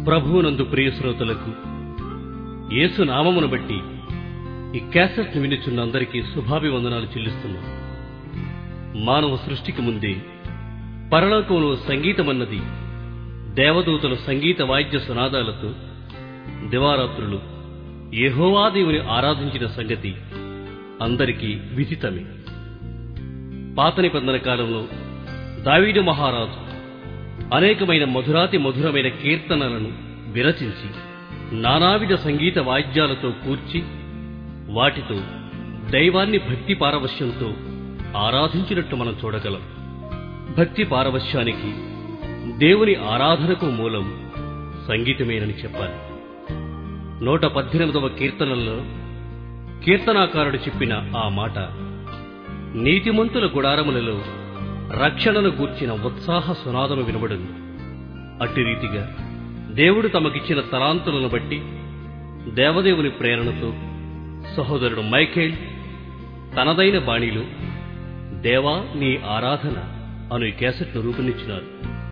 ప్రభువునందు ప్రియ శ్రోతలకు యేసు నామమును బట్టి ఈ క్యాసెట్ వినుచున్న అందరికీ శుభాభివందనాలు చెల్లిస్తున్నాం మానవ సృష్టికి ముందే పరలోకంలో సంగీతమన్నది దేవదూతల సంగీత వాద్య సునాదాలతో దివారాత్రులు యెహోవాదేవుని ఆరాధించిన సంగతి అందరికీ విదితమే పాత నిబంధన కాలంలో దావీదు మహారాజు అనేకమైన మధురాతి మధురమైన కీర్తనలను విరచించి నానావిధ సంగీత వాయిద్యాలతో కూర్చి వాటితో దైవాన్ని భక్తి పారవశ్యంతో ఆరాధించినట్టు మనం చూడగలం భక్తి పారవశ్యానికి దేవుని ఆరాధనకు మూలం సంగీతమేనని చెప్పాలి నూట పద్దెనిమిదవ కీర్తనల్లో కీర్తనాకారుడు చెప్పిన ఆ మాట నీతిమంతుల గుడారములలో రక్షణను గూర్చిన ఉత్సాహ సునాదము వినబడింది అట్టి రీతిగా దేవుడు తమకిచ్చిన తలాంతులను బట్టి దేవదేవుని ప్రేరణతో సహోదరుడు మైఖేల్ తనదైన బాణిలో దేవా నీ ఆరాధన అను ఈ క్యాసెట్ను రూపొందించినారు